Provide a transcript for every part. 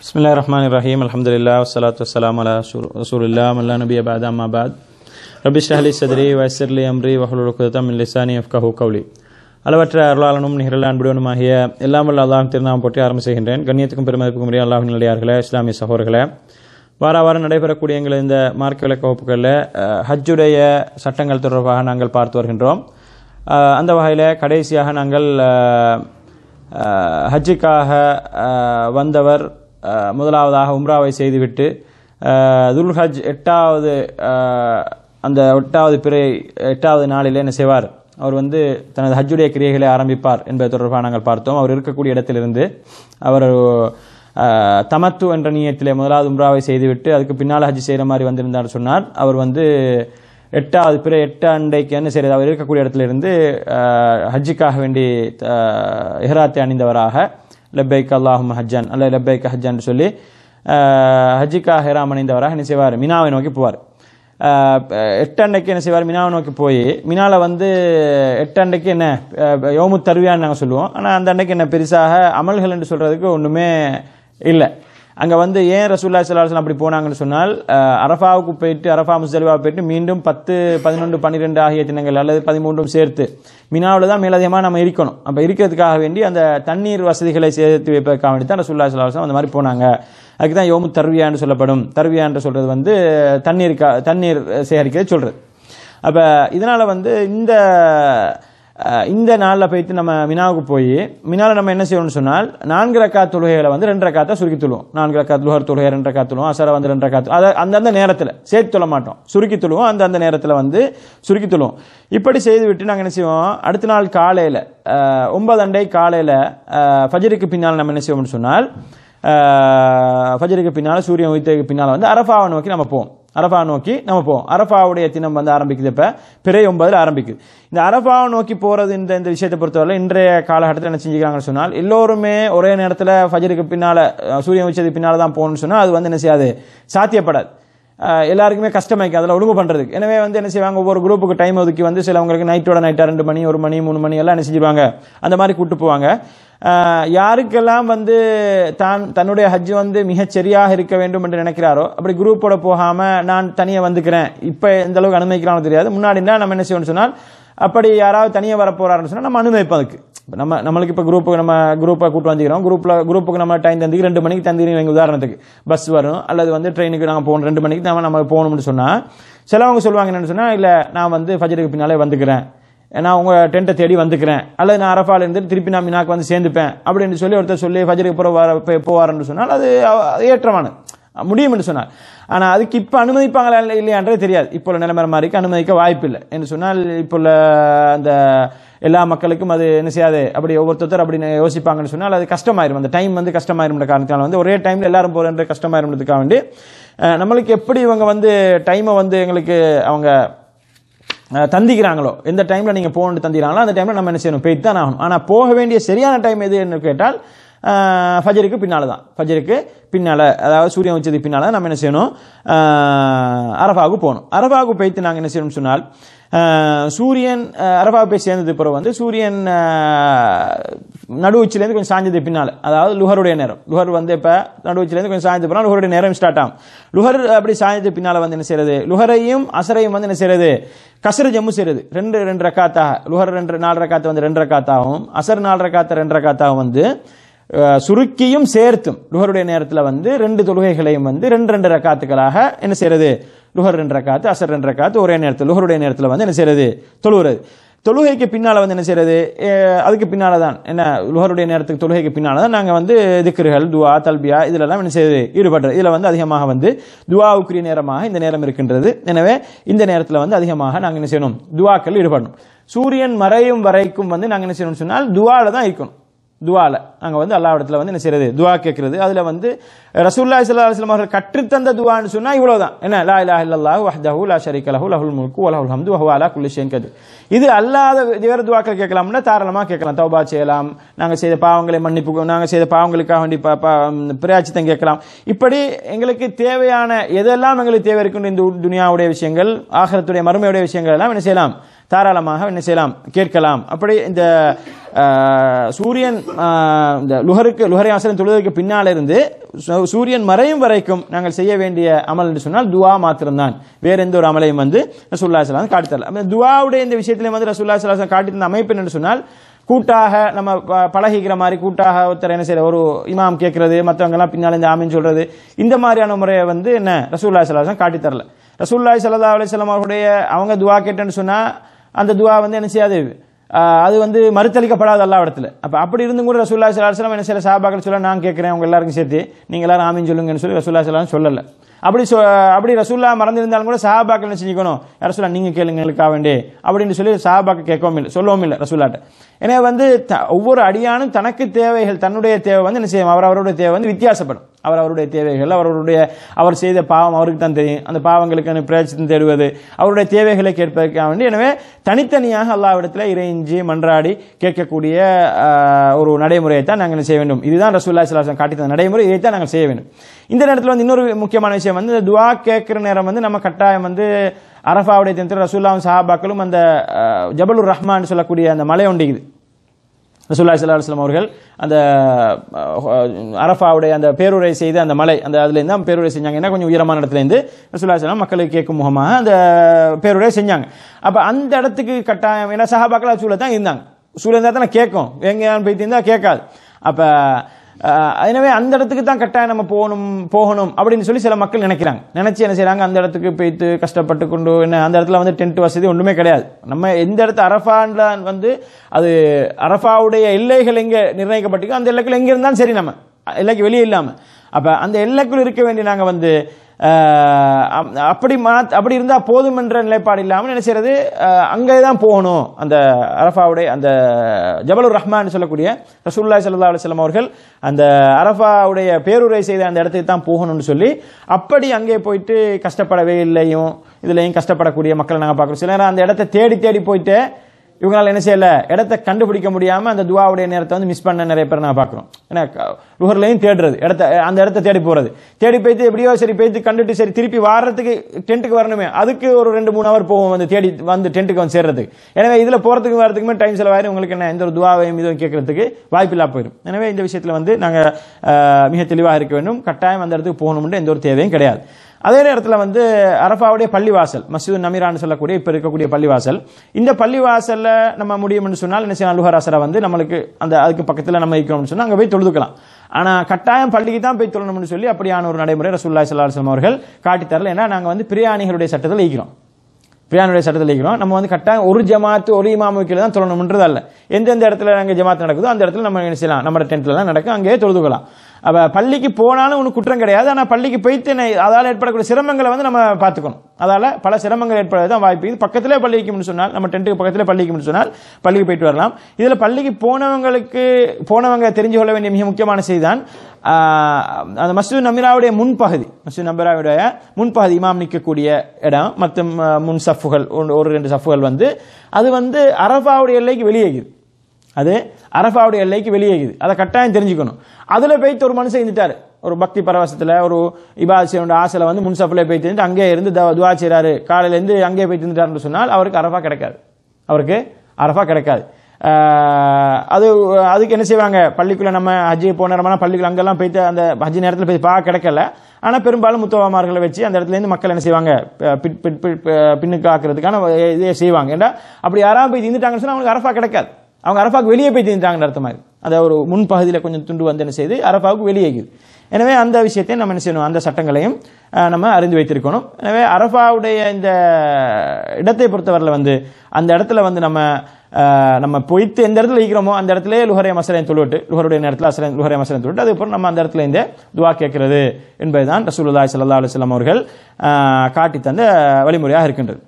بسم الله الرحمن الرحيم الحمد لله والصلاة والسلام على رسول الله من لا نبي بعد أما بعد رب اشرح لي صدري ويسر لي أمري واحلل عقدة من لساني يفقهوا قولي அளவற்ற அருளாளனும் நிகழ அன்புடனுமாகிய எல்லாம் வல்ல அல்லாஹ் திருநாமம் போட்டி ஆரம்ப செய்கின்றேன் கண்ணியத்துக்கும் பெருமதிப்புக்கும் உரிய அல்லாஹ் நிலையார்களே இஸ்லாமிய சகோதரர்களே வார வாரம் நடைபெறக்கூடிய எங்கள் இந்த மார்க்க விளக்க வகுப்புகளில் அஹ், ஹஜ்ஜுடைய சட்டங்கள் தொடர்பாக நாங்கள் பார்த்து வருகின்றோம் அஹ், அந்த வகையில் கடைசியாக நாங்கள் அஹ், அஹ், ஹஜ்ஜுக்காக அஹ், வந்தவர் அஹ், முதலாவதாக உம்ராவை செய்துவிட்டு அஹ், துல்ஹஜ் எட்டாவது அஹ், அந்த எட்டாவது பிறை எட்டாவது நாளில் என்ன செய்வார் அவர் வந்து தனது ஹஜ்ஜுடைய கிரியைகளை ஆரம்பிப்பார் என்பது தொடர்பாக நாங்கள் பார்த்தோம் அவர் இருக்கக்கூடிய இடத்திலிருந்து அவர் அஹ், தமத்து என்ற நீயத்திலே முதலாவது உம்ராவை செய்துவிட்டு அதுக்கு பின்னால் ஹஜ் செய்கிற மாதிரி வந்திருந்தார் சொன்னார் அவர் வந்து எட்டாவது பிற எட்டு அண்டைக்கு என்ன செய்யறது அவர் இருக்கக்கூடிய இடத்துல இருந்து அஹ், ஹஜ்ஜுக்காக வேண்டி அஹ், இஹ்ராத்தை அணிந்தவராக லப்பைக் அல்லாஹும் ஹஜ்ஜான் அல்ல லப்பைக் ஹஜ்ஜான் சொல்லி அஹ், ஹஜ்ஜுக்காக ஹிராம் அணிந்தவராக என்ன செய்வார் மினாவை நோக்கி போவார் அஹ், எட்டு அண்டைக்கு என்ன செய்வார் மினாவை நோக்கி போய் மினால வந்து எட்டு அண்டைக்கு என்ன அஹ், யோமு தருவியான்னு நாங்கள் சொல்லுவோம் ஆனால் அந்த அன்னைக்கு என்ன பெருசாக அமல்கள் என்று சொல்றதுக்கு ஒன்றுமே இல்லை அங்கே வந்து ஏன் ரசூல்லா சல்லாஹ் அப்படி போனாங்கன்னு சொன்னால் அஹ், அரஃபாவுக்கு போயிட்டு அரஃபா முஸ்தலிஃபா போயிட்டு மீண்டும் பத்து பதினொன்று பன்னிரெண்டு ஆகிய தினங்கள் அல்லது பதிமூன்றும் சேர்த்து மினாவில் தான் மேலதிகமாக நம்ம இருக்கணும் அப்போ இருக்கிறதுக்காக வேண்டி அந்த தண்ணீர் வசதிகளை சேர்த்து வைப்பதற்காக வேண்டி தான் ரசூல்லா சல்லாஹ் அந்த மாதிரி போனாங்க அதுக்கு தான் யோமு தர்வியான்னு சொல்லப்படும் தர்வியான்னு சொல்றது வந்து தண்ணீர் தண்ணீர் சேகரிக்கிறது சொல்றது அப்போ இதனால வந்து இந்த அஹ், இந்த நாளில் போயிட்டு நம்ம மினாவுக்கு போய் மினாவில் நம்ம என்ன செய்யணும்னு சொன்னால் நான்கு ரக்கா தொழுகைகளை வந்து ரெண்டு ரக்காத்தா சுருக்கி தொழுவோம் நான்கு ரக்கா லுஹர் தொழுகை ரெண்டு ரக்கா தொழுவோம் அசரை வந்து ரெண்டு ரக்கா அதை அந்தந்த நேரத்தில் சேர்த்து தொழ மாட்டோம் சுருக்கி தொழுவோம் அந்தந்த நேரத்தில் வந்து சுருக்கி தொழுவோம் இப்படி செய்துவிட்டு நாங்கள் என்ன செய்வோம் அடுத்த நாள் காலையில் ஒன்பது அண்டை காலையில் ஃபஜருக்கு பின்னால் நம்ம என்ன செய்வோம்னு சொன்னால் அஹ், ஃபஜருக்கு பின்னால் சூரியன் உயிர்த்ததுக்கு பின்னால் வந்து அரஃபாவை நோக்கி நம்ம போவோம் அரஃபா நோக்கி நம்ம போவோம் அரஃபாவுடைய தினம் வந்து ஆரம்பிக்குது இப்போ பிறை ஒன்பதில் ஆரம்பிக்குது இந்த அரஃபாவை நோக்கி போகிறது இந்த இந்த விஷயத்தை பொறுத்தவரை இன்றைய காலகட்டத்தில் என்ன செஞ்சுக்கிறாங்கன்னு சொன்னால் எல்லோருமே ஒரே நேரத்தில் ஃபஜருக்கு பின்னால் சூரியன் உச்சதுக்கு பின்னால் தான் போகணும்னு சொன்னால் அது வந்து என்ன செய்யாது சாத்தியப்படாது அஹ் எல்லாருக்குமே கஷ்டமாயிருக்கு அதில் ஒழுங்கு பண்ணுறதுக்கு எனவே வந்து என்ன செய்வாங்க ஒவ்வொரு குரூப்புக்கு டைம் ஒதுக்கி வந்து சிலவங்களுக்கு நைட்டோட நைட்டாக ரெண்டு மணி ஒரு மணி மூணு மணி எல்லாம் என்ன செஞ்சிருவாங்க அந்த மாதிரி கூட்டு போவாங்க அஹ் யாருக்கெல்லாம் வந்து தான் தன்னுடைய ஹஜ் வந்து மிகச் சரியாக இருக்க வேண்டும் என்று நினைக்கிறாரோ அப்படி குரூப்போட போகாமல் நான் தனியாக வந்துக்கிறேன் இப்போ எந்த அளவுக்கு அனுமதிக்கிறானோ தெரியாது முன்னாடினா நம்ம என்ன செய்யணும்னு சொன்னால் அப்படி யாராவது தனியாக வர போறாருன்னு சொன்னால் நம்ம அனுமதிப்போம் அதுக்கு இப்ப நம்ம நம்மளுக்கு இப்போ குரூப்புக்கு நம்ம குரூப்பை கூட்டு வந்துக்கிறோம் குரூப்பில் குரூப்புக்கு நம்ம டைம் தந்தி ரெண்டு மணிக்கு தந்திக்கிறீங்க உதாரணத்துக்கு பஸ் வரும் அல்லது வந்து ட்ரெயினுக்கு நாங்கள் போகணும் ரெண்டு மணிக்கு நம்ம நம்ம போகணும்னு சொன்னால் சிலவங்க சொல்லுவாங்க என்னன்னு சொன்னால் இல்லை நான் வந்து ஃபஜருக்கு பின்னாலே வந்துக்கிறேன் நான் உங்கள் டென்ட்டை தேடி வந்துக்கிறேன் அல்லது நான் அரஃபால இருந்து திருப்பி நான் மினாக்கு வந்து சேர்ந்துப்பேன் அப்படின்னு சொல்லி ஒருத்தர் சொல்லி ஃபஜருக்கு போகிற வர போய் போவாருன்னு சொன்னால் அது அவ- அது ஏற்றமானது முடியும் என்று சொன்னார் ஆனால் அதுக்கு இப்போ அனுமதிப்பாங்களா இல்லை இல்லையான்றே தெரியாது இப்போ உள்ள நிலைமை மாதிரிக்கு அனுமதிக்க வாய்ப்பில்லை என்று சொன்னால் இப்போ உள்ள அந்த எல்லா மக்களுக்கும் அது என்ன செய்யாது அப்படி ஒவ்வொருத்தர் அப்படி யோசிப்பாங்கன்னு சொன்னால் அது கஷ்டமாயிரும் அந்த டைம் வந்து கஷ்டமாயிருந்த காரணத்தினால வந்து ஒரே டைமில் எல்லாரும் போகிற கஷ்டமாயிருந்ததுக்காக வேண்டி அஹ், நம்மளுக்கு எப்படி இவங்க வந்து டைமை வந்து எங்களுக்கு அவங்க அஹ், தந்திக்கிறாங்களோ எந்த டைமில் நீங்கள் போகணுன்னு தந்திக்கிறாங்களோ அந்த டைமில் நம்ம என்ன செய்யணும் போயிட்டு தான் ஆகணும் ஆனால் போக வேண்டிய சரியான டைம் எதுன்னு கேட்டால் அஹ், ஃபஜருக்கு பின்னால் தான் ஃபஜருக்கு பின்னால் அதாவது சூரியன் உச்சதுக்கு பின்னால் நம்ம என்ன செய்யணும் அஹ், அரஃபாவுக்கு போகணும் அரஃபாவுக்கு போயிட்டு நாங்கள் என்ன செய்யணும்னு சொன்னால் அஹ், சூரியன் அஹ், அரஃபா போய் சேர்ந்தது பிறகு வந்து சூரியன் அஹ், நடு உச்சிலேருந்து கொஞ்சம் சாஞ்சது பின்னால் அதாவது லுஹருடைய நேரம் லுஹர் வந்து இப்போ நடு உச்சிலேருந்து கொஞ்சம் சாய்ந்தது பின்னால் லுஹருடைய நேரம் ஸ்டார்ட் ஆகும் லுஹர் அப்படி சாய்ந்தது பின்னால் வந்து என்ன செய்யறது லுஹரையும் அசரையும் வந்து என்ன செய்யறது கசரு ஜம்மு செய்யறது ரெண்டு ரெண்டு ரக்காத்தாக லுஹர் ரெண்டு நாலு ரக்காத்து வந்து ரெண்டு ரக்காத்தாகவும் அசர் நாலு ரக்காத்த ரெண்டு ரக்காத்தாகவும் வந்து அஹ், சுருக்கியும் சேர்த்தும் லுஹருடைய நேரத்தில் வந்து ரெண்டு தொழுகைகளையும் வந்து ரெண்டு ரெண்டு ரக்காத்துக்களாக என்ன செய்யறது லுஹர் ரெண்டு ரக்காத்து அசர் ரெண்டு ரக்காத்து ஒரே நேரத்தில் லுஹருடைய நேரத்தில் வந்து என்ன செய்யறது தொழுகிறது தொழுகைக்கு பின்னால் வந்து என்ன செய்யறது அஹ், அதுக்கு பின்னால தான் என்ன லுஹருடைய நேரத்துக்கு தொழுகைக்கு பின்னால தான் நாங்கள் வந்து திக்ருகள் துவா தல்பியா இதிலெல்லாம் என்ன செய்யுது ஈடுபடுறது இதில் வந்து அதிகமாக வந்து துவாவுக்குரிய நேரமாக இந்த நேரம் இருக்கின்றது எனவே இந்த நேரத்தில் வந்து அதிகமாக நாங்கள் என்ன செய்யணும் துவாக்கள் ஈடுபடணும் சூரியன் மறையும் வரைக்கும் வந்து நாங்கள் என்ன செய்யணும்னு சொன்னால் துவால தான் இருக்கணும் துவால நாங்கள் வந்து அல்லா இடத்துல வந்து என்ன செய்யறது துவா கேட்கறது அதில் வந்து ரசூல்லா சல்லா அலுவலம் அவர்கள் கற்றுத்தந்த துவான்னு சொன்னால் இவ்வளவுதான் என்ன லா இலாஹ இல்லல்லாஹு வஹ்தஹு லா ஷரீக லஹு லஹுல் முல்கு வ லஹுல் ஹம்து வ ஹுவ அலா குல்லி ஷைஇன் கதீர் இது அல்லாத வேறு துவாக்கள் கேட்கலாம்னா தாராளமாக கேட்கலாம் தௌபா செய்யலாம் நாங்கள் செய்த பாவங்களை மன்னிப்பு நாங்கள் செய்த பாவங்களுக்காக வேண்டி ப- ப- பிராயச்சித்தம் கேட்கலாம் இப்படி எங்களுக்கு தேவையான எதெல்லாம் எங்களுக்கு தேவை இருக்கின்ற இந்த துனியாவுடைய விஷயங்கள் ஆகரத்துடைய மறுமையுடைய விஷயங்கள் எல்லாம் என்ன செய்யலாம் தாராளமாக என்ன செய்யலாம் கேட்கலாம் அப்படி இந்த ஆஹ், சூரியன் ஆஹ், இந்த லுஹருக்கு லுஹரை ஆசிரியன் தொழுவதற்கு பின்னால் இருந்து சு- சூரியன் மறையும் வரைக்கும் நாங்கள் செய்ய வேண்டிய அமல் என்று சொன்னால் துவா மாத்திரம்தான் வேற எந்த ஒரு அமலையும் வந்து ரசூல்லா சலாம் காட்டி தரல அப்ப துவாவுடைய இந்த விஷயத்திலே வந்து ரசூல்லா சலாம் காட்டி தந்த அமைப்பு என்று சொன்னால் கூட்டாக நம்ம ப- பழகிக்கிற மாதிரி கூட்டாக ஒருத்தர் என்ன செய்யற ஒரு இமாம் கேட்கறது மற்றவங்க எல்லாம் பின்னால் இந்த ஆமின்னு சொல்றது இந்த மாதிரியான முறையை வந்து என்ன ரசூல்லா சலாசம் காட்டி தரல ரசூல்லாய் சல்லா அலிஸ்லாம் அவருடைய அவங்க துவா கேட்டேன்னு சொன்னா அந்த துவா வந்து என்ன செய்யாது ஆஹ் அது வந்து மறுத்தளிக்கப்படாத எல்லா இடத்துல அப்ப அப்படி இருந்தும் கூட ரசூல்லா சலாஹம் என்ன சில சாபாக்கள் சொல்ல நான் கேட்கிறேன் உங்க எல்லாருக்கும் சேர்த்து நீங்க எல்லாரும் ஆமின்னு சொல்லுங்கன்னு சொல்லி ரசூல்லா சலாம் சொல்லல அப்படி சொ- அப்படி ரசூல்லா மறந்திருந்தாலும் கூட சஹாபாக்கள் என்ன செஞ்சுக்கணும் ரசூல்லா நீங்க கேளுங்க எங்களுக்காக வேண்டி அப்படின்னு சொல்லி சஹாபாக்கள் கேட்கவும் இல்லை சொல்லவும் இல்லை ரசூல்லாட்ட எனவே வந்து த- ஒவ்வொரு அடியானும் தனக்கு தேவைகள் தன்னுடைய தேவை வந்து என்ன செய்யும் அவர் அவருடைய தேவை வந்து வித்தியாசப்படும் அவர் அவருடைய தேவைகள் அவருடைய அவர் செய்த பாவம் அவருக்கு தான் தெரியும் அந்த பாவங்களுக்கான பிரயோஜனம் தேடுவது அவருடைய தேவைகளை கேட்பதற்காக வேண்டி எனவே தனித்தனியாக அல்லாவிடத்தில் இறைஞ்சி மன்றாடி கேட்கக்கூடிய ஆஹ், ஒரு நடைமுறையை தான் நாங்கள் செய்ய வேண்டும் இதுதான் ரசூல்லா சலாசம் காட்டி தந்த நடைமுறை இதை தான் நாங்கள் செய்ய வேண்டும் இந்த நேரத்தில் வந்து இன்னொரு முக்கியமான விஷயம் வந்து இந்த துவா கேட்கிற நேரம் வந்து நம்ம கட்டாயம் வந்து அரஃபாவுடைய தினத்தில் ரசூல்லாவும் சஹாபாக்களும் அந்த ஆஹ், ஜபலுர் ரஹ்மான் சொல்லக்கூடிய அந்த மலை ஒண்டிக்குது ரசூல்லா ஸல்லல்லாஹு அலைஹி வஸல்லம் அவர்கள் அந்த அஹ், அரஃபாவுடைய அந்த பேருரை செய்த அந்த மலை அந்த அதுலேருந்து தான் பேருரை செஞ்சாங்க ஏன்னா கொஞ்சம் உயரமான இடத்துலேருந்து ரசூல்லா ஸல்லல்லாஹு மக்களுக்கு கேட்கும் முகமாக அந்த பேருரை செஞ்சாங்க அப்போ அந்த இடத்துக்கு கட்டாயம் ஏன்னா சஹாபாக்கள் சூழல் தான் இருந்தாங்க சூழல் இருந்தால் தான் கேட்கும் எங்கேயான்னு போயிட்டு இருந்தால் கேட்காது அப்போ அஹ் எனவே அந்த இடத்துக்கு தான் கட்டாயம் நம்ம போகணும் போகணும் அப்படின்னு சொல்லி சில மக்கள் நினைக்கிறாங்க நினைச்சு என்ன செய்றாங்க அந்த இடத்துக்கு போயிட்டு கஷ்டப்பட்டு கொண்டு என்ன அந்த இடத்துல வந்து டென்ட் வசதி ஒன்றுமே கிடையாது நம்ம எந்த இடத்து அரஃபான்ல வந்து அது அரஃபாவுடைய எல்லைகள் எங்கே நிர்ணயிக்கப்பட்டிருக்கோ அந்த எல்லைக்குள்ள எங்கே இருந்தாலும் சரி நம்ம எல்லைக்கு வெளியே இல்லாமல் அப்போ அந்த எல்லைக்குள் இருக்க வேண்டிய நாங்கள் வந்து அஹ், அப்- அப்படி மா அப்படி இருந்தால் போதும் என்ற நிலைப்பாடு இல்லாமல் என்ன செய்யறது அங்கே தான் போகணும் அந்த அரஃபாவுடைய அந்த ஜபலுர் ரஹ்மான் சொல்லக்கூடிய ரசூல்லாய் சல்லா அலுவலம் அவர்கள் அந்த அரஃபாவுடைய பேருரை செய்த அந்த இடத்துக்கு தான் போகணும்னு சொல்லி அப்படி அங்கே போயிட்டு கஷ்டப்பட வெயில்லையும் இதுலையும் கஷ்டப்படக்கூடிய மக்களை நாங்கள் பார்க்குறோம் சில நேரம் அந்த இடத்த தேடி தேடி போயிட்டு இவங்களால என்ன செய்யல இடத்த கண்டுபிடிக்க முடியாம அந்த துவாவுடைய நேரத்தை வந்து மிஸ் பண்ண நிறைய பேர் நான் பார்க்குறோம் ஏன்னா லுகர்லையும் தேடுறது இடத்த அந்த இடத்த தேடி போறது தேடி போயிட்டு எப்படியோ சரி போயிட்டு கண்டுட்டு சரி திருப்பி வாரத்துக்கு டென்ட்டுக்கு வரணுமே அதுக்கு ஒரு ரெண்டு மூணு ஹவர் போவோம் வந்து தேடி வந்து டென்ட்டுக்கு வந்து சேர்றதுக்கு எனவே இதுல போறதுக்கு வரதுக்குமே டைம் செலவாயிரும் உங்களுக்கு என்ன எந்த ஒரு துவாவையும் இதுவும் கேட்கறதுக்கு வாய்ப்பில்லா போயிடும் எனவே இந்த விஷயத்துல வந்து நாங்க அஹ், மிக தெளிவாக இருக்க வேண்டும் கட்டாயம் அந்த இடத்துக்கு போகணும்னு எந்த ஒரு தேவையும் கிடையாது அதே நேரத்தில் வந்து அரஃபாவுடைய பள்ளிவாசல் மசூத் நமீரான்னு சொல்லக்கூடிய இப்போ இருக்கக்கூடிய பள்ளிவாசல் இந்த பள்ளிவாசல்ல நம்ம முடியும்னு சொன்னால் என்ன செய்யலாம் லுஹர் அசரை வந்து நம்மளுக்கு அந்த அதுக்கு பக்கத்தில் நம்ம இருக்கணும்னு சொன்னால் அங்கே போய் தொழுதுக்கலாம் ஆனால் கட்டாயம் பள்ளிக்கு தான் போய் தொழணும்னு சொல்லி அப்படியான ஒரு நடைமுறை ரசூல்லாய் சல்லா அலுவலம் அவர்கள் காட்டித் தரல ஏன்னா நாங்கள் வந்து பிரியாணிகளுடைய சட்டத்தில் ஈக்கிறோம் பிரியாணுடைய சட்டத்தில் இருக்கிறோம் நம்ம வந்து கட்டாயம் ஒரு ஜமாத்து ஒரு இமாமு கீழே தான் தொழணும்ன்றது அல்ல எந்தெந்த இடத்துல நாங்கள் ஜமாத் நடக்குதோ அந்த இடத்துல நம்ம என்ன செய்யலாம் நம்ம டென்ட்ல தான் நடக்கும் அங்கேயே தொழுதுக்கலாம் அப்ப பள்ளிக்கு போனாலும் ஒன்றும் குற்றம் கிடையாது ஆனால் பள்ளிக்கு போயிட்டு என்ன- அதால ஏற்படக்கூடிய சிரமங்களை வந்து நம்ம பார்த்துக்கணும் அதால பல சிரமங்கள் ஏற்படுறது தான் வாய்ப்பு இது பக்கத்திலே பள்ளிக்கும்னு சொன்னால் நம்ம டென்ட்டுக்கு பக்கத்திலே பள்ளிக்கும்னு சொன்னால் பள்ளிக்கு போயிட்டு வரலாம் இதுல பள்ளிக்கு போனவங்களுக்கு போனவங்க தெரிஞ்சு கொள்ள வேண்டிய மிக முக்கியமான செய்தி தான் ஆஹ், அந்த மஸ்ஜித் நமிராவுடைய முன்பகுதி மஸ்ஜித் நமிராவுடைய முன்பகுதி இமாம் நிற்கக்கூடிய இடம் மற்றும் ஆஹ், முன் சஃப்புகள் ஒரு- ஒரு ரெண்டு சஃப்புகள் வந்து அது வந்து அரஃபாவுடைய எல்லைக்கு வெளியேகுது அது அரஃபாவுடைய எல்லைக்கு வெளியேகுது அதை கட்டாயம் தெரிஞ்சுக்கணும் அதுல போயிட்டு ஒரு மனுஷன் இருந்துட்டாரு ஒரு பக்தி பரவசத்துல ஒரு இபாசியோட ஆசையில வந்து முன்சஃபில் போயிட்டு இருந்து அங்கே இருந்து த- துவா செய்றாரு காலையில இருந்து அங்கே போயிட்டு இருந்துட்டாருன்னு சொன்னால் அவருக்கு அரஃபா கிடைக்காது அவருக்கு அரஃபா கிடைக்காது ஆஹ் அது அதுக்கு என்ன செய்வாங்க பள்ளிக்குள்ள நம்ம ஹஜ்ஜி போன நேரமான பள்ளிக்குள்ள அங்கெல்லாம் போயிட்டு அந்த ஹஜ்ஜி நேரத்தில் போய் பார்க்க கிடைக்கல ஆனா பெரும்பாலும் முத்தவமார்களை வச்சு அந்த இடத்துல இருந்து மக்கள் என்ன செய்வாங்க ப- பின் பின் பின் பின்னுக்கு ஆக்குறதுக்கான இதை செய்வாங்க ஏன்னா அப்படி யாராவது போய் இருந்துட்டாங்கன்னு சொன்னா அவங்களுக்கு அரஃபா கிடைக்காது அவங்க அரஃபாவுக்கு வெளியே போய் தீர்ந்தாங்கன்னு அர்த்தம் மாதிரி அந்த ஒரு முன்பகுதியில் கொஞ்சம் துண்டு வந்து என்ன செய்து அரஃபாவுக்கு வெளியேகுது எனவே அந்த விஷயத்தையும் நம்ம என்ன செய்யணும் அந்த சட்டங்களையும் அஹ், நம்ம அறிந்து வைத்திருக்கணும் எனவே அரஃபாவுடைய இந்த இடத்தை பொறுத்தவரையில் வந்து அந்த இடத்துல வந்து நம்ம அஹ், நம்ம போயிட்டு எந்த இடத்துல இருக்கிறோமோ அந்த இடத்துல லுஹரே மசலையும் தொழுவிட்டு லுஹருடைய நேரத்தில் அசலை லுஹரே மசலையும் தொழுவிட்டு அதுக்கப்புறம் நம்ம அந்த இடத்துல இந்த துவா கேட்கிறது என்பதுதான் ரசூலுல்லாஹி ஸல்லல்லாஹு அலைஹி வஸல்லம் அவர்கள் அஹ், காட்டித் தந்த வழிமுறையாக இருக்கின்றது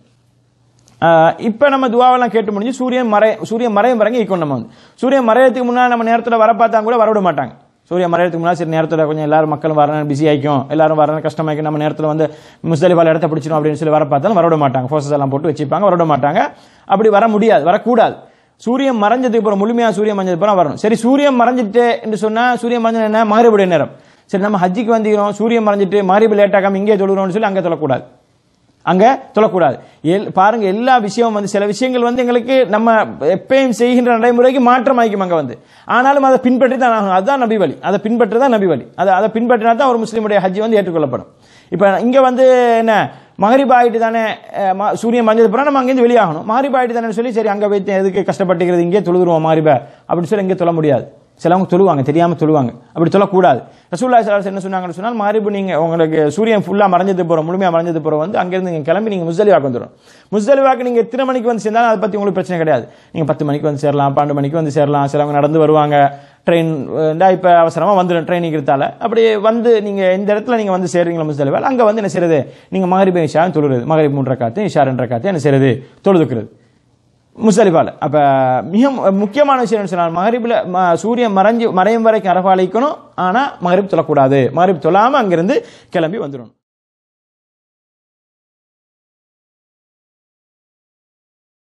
ஆஹ் இப்ப நம்ம துவாவெல்லாம் கேட்டு முடிஞ்சு சூரியன் மறை சூரியன் மறையும் வரைக்கும் இருக்கணும் நம்ம வந்து சூரியன் மறையறதுக்கு முன்னாடி நம்ம நேரத்துல வர பார்த்தா கூட வரவிட மாட்டாங்க சூரியன் மறையறதுக்கு முன்னாடி சரி நேரத்துல கொஞ்சம் எல்லாரும் மக்கள் வரணும் பிஸி ஆயிக்கும் எல்லாரும் வரணும் கஷ்டமாயிக்கும் நம்ம நேரத்துல வந்து முஸ்தலிபால இடத்த பிடிச்சிடும் அப்படின்னு சொல்லி வர பார்த்தாலும் வரவிட மாட்டாங்க ஃபோர்ஸஸ் எல்லாம் போட்டு வச்சுப்பாங்க வரவிட மாட்டாங்க அப்படி வர முடியாது வரக்கூடாது சூரியன் மறைஞ்சதுக்கு அப்புறம் முழுமையா சூரியன் மறைஞ்சதுக்கு அப்புறம் வரணும் சரி சூரியன் மறைஞ்சிட்டு என்று சொன்னா சூரியன் மறைஞ்சது என்ன மகரிபுடைய நேரம் சரி நம்ம ஹஜ்ஜிக்கு வந்துக்கிறோம் சூரியன் மறைஞ்சிட்டு மகரிபு லேட்டாக்காம இங்கே தொழுகிறோம்னு சொல்லி அங்கே தொழக்கூடாது அங்க தொழக்கூடாது எல் பாருங்க எல்லா விஷயமும் வந்து சில விஷயங்கள் வந்து எங்களுக்கு நம்ம எப்பயும் செய்கின்ற நடைமுறைக்கு மாற்றம் ஆகிக்கும் அங்க வந்து ஆனாலும் அதை பின்பற்றி தான் ஆகணும் அதுதான் நபி வழி அதை பின்பற்றி தான் நபி வழி அதை அதை பின்பற்றினா தான் ஒரு முஸ்லீமுடைய ஹஜ் வந்து ஏற்றுக்கொள்ளப்படும் இப்போ இங்க வந்து என்ன மகரிப் ஆயிட்டு தானே அஹ், ம- சூரியன் மஞ்சள் பிறகு நம்ம அங்கேருந்து வெளியாகணும் மகரிப் ஆயிட்டு தானே சொல்லி சரி அங்க வைத்து எதுக்கு கஷ்டப்பட்டுக்கிறது இங்கே தொழுதுருவோம் மகரிப அப்படின்னு சொல்லி இங்கே தொழ முடியாது சிலவங்க தொழுவாங்க தெரியாம தொழுவாங்க அப்படி தொழக்கூடாது ரசூல்லா ஸல்லல்லாஹு என்ன சொன்னாங்கன்னு சொன்னால் மகரிபு நீங்க உங்களுக்கு சூரியன் ஃபுல்லா மறைஞ்சது போறோம் முழுமையா மறைஞ்சது போறோம் வந்து அங்கிருந்து நீங்க கிளம்பி நீங்க முஸ்தலிவாக்கு வந்துடும் முஸ்தலிவாக்கு நீங்க எத்தனை மணிக்கு வந்து சேர்ந்தாலும் அதை பத்தி உங்களுக்கு பிரச்சனை கிடையாது நீங்க பத்து மணிக்கு வந்து சேரலாம் பன்னெண்டு மணிக்கு வந்து சேரலாம் சிலவங்க நடந்து வருவாங்க ட்ரெயின் இப்போ அவசரமா வந்துடும் ட்ரெயின் இருக்கிறதால அப்படி வந்து நீங்க இந்த இடத்துல நீங்க வந்து சேர்றீங்களா முஸ்தலிவால் அங்க வந்து என்ன செய்யறது நீங்க மகரிபு இஷா தொழுறது மகரிப் மூன்று காத்து இஷா ரெண்டு காத்து என்ன செய்யறது தொழுதுக்கிறது முஸ்தலிஃபால அப்ப மிக மு- முக்கியமான விஷயம் என்ன சொன்னால் மகரிப்ல ம- சூரியன் மறைஞ்சு மறையும் வரைக்கும் அரஃபா அழைக்கணும் ஆனா மகரிப் தொழக்கூடாது மகரிப் தொழாம அங்கிருந்து கிளம்பி வந்துடணும்